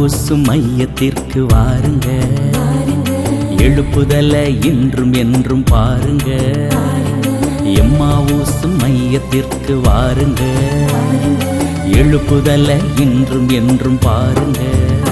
ஊசு மையத்திற்கு வாருங்க எழுப்புதல இன்றும் என்றும் பாருங்க எம்மா ஊசு மையத்திற்கு வாருங்க எழுப்புதல இன்றும் என்றும் பாருங்க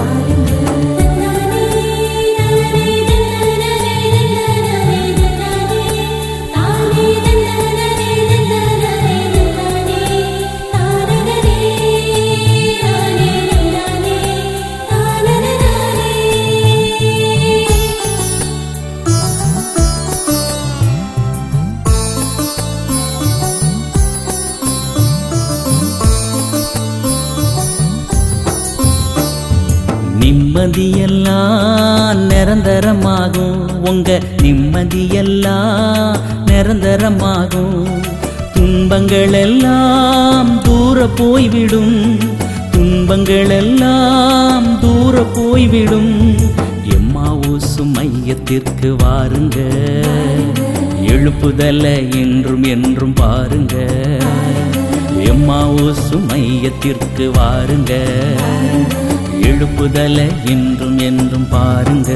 நிம்மதியெல்லாம் நிரந்தரமாகும் உங்க நிம்மதியெல்லாம் நிரந்தரமாகும் துன்பங்கள் எல்லாம் தூர போய்விடும் துன்பங்கள் எல்லாம் தூர போய்விடும் எம்மா ஊசு மையத்திற்கு வாருங்க எழுப்புதல என்றும் என்றும் பாருங்க எம்மா ஊசு மையத்திற்கு வாருங்க எழுப்புதல என்றும் என்றும் பாருங்க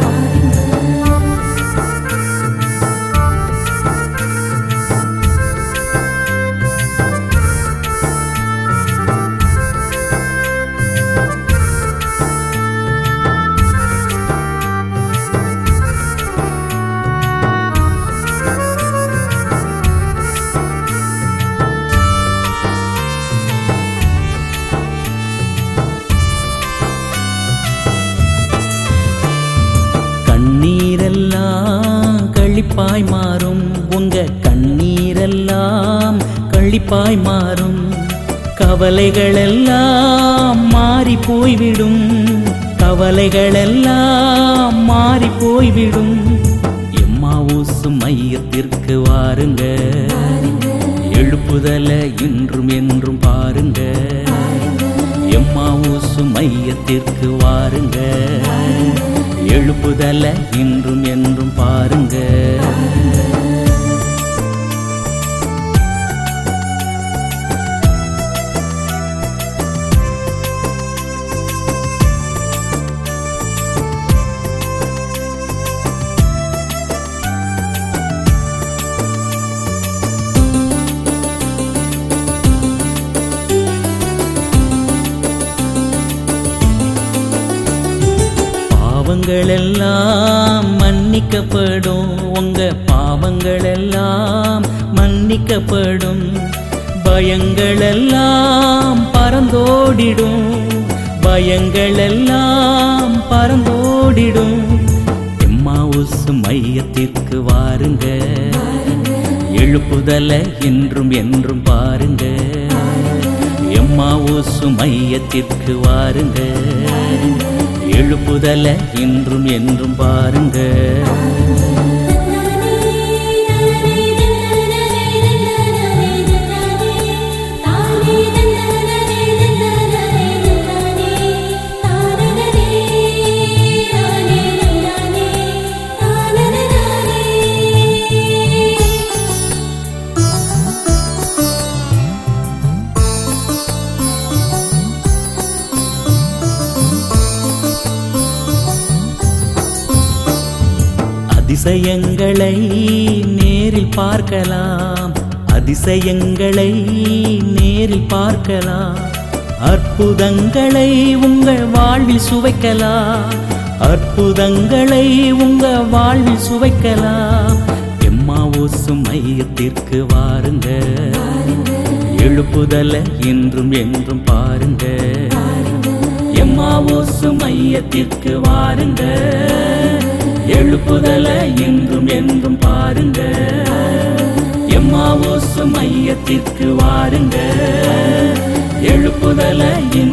கண்ணீரெல்லாம் கழிப்பாய் மாறும் உங்க கண்ணீரெல்லாம் கழிப்பாய் மாறும் கவலைகள் எல்லாம் மாறி போய்விடும் கவலைகள் எல்லாம் மாறி போய்விடும் எம்மா ஊசு மையத்திற்கு வாருங்க எழுப்புதல இன்றும் என்றும் பாருங்க எம்மா ஊசு மையத்திற்கு வாருங்க எழுப்புதல இன்றும் என்றும் பாருங்க பாவங்கள் எல்லாம் மன்னிக்கப்படும் உங்க பாவங்கள் எல்லாம் மன்னிக்கப்படும் பயங்கள் எல்லாம் பறந்தோடிடும் பயங்கள் எல்லாம் பறந்தோடிடும் எம்மா உசு மையத்திற்கு வாருங்க எழுப்புதல என்றும் என்றும் பாருங்க எம்மா ஊசு மையத்திற்கு வாருங்க எழுப்புதல இன்றும் என்றும் பாருங்க அதிசயங்களை நேரில் பார்க்கலாம் அதிசயங்களை நேரில் பார்க்கலாம் அற்புதங்களை உங்கள் வாழ்வில் சுவைக்கலாம் அற்புதங்களை உங்க வாழ்வில் சுவைக்கலாம் எம்மா ஓசு மையத்திற்கு வாருங்க எழுப்புதல என்றும் என்றும் பாருங்க எம்மா ஓசு மையத்திற்கு வாருங்க எழுப்புதல என்றும் என்றும் பாருங்க எம்மா ஓசு மையத்திற்கு வாருங்க எழுப்புதல என்றும்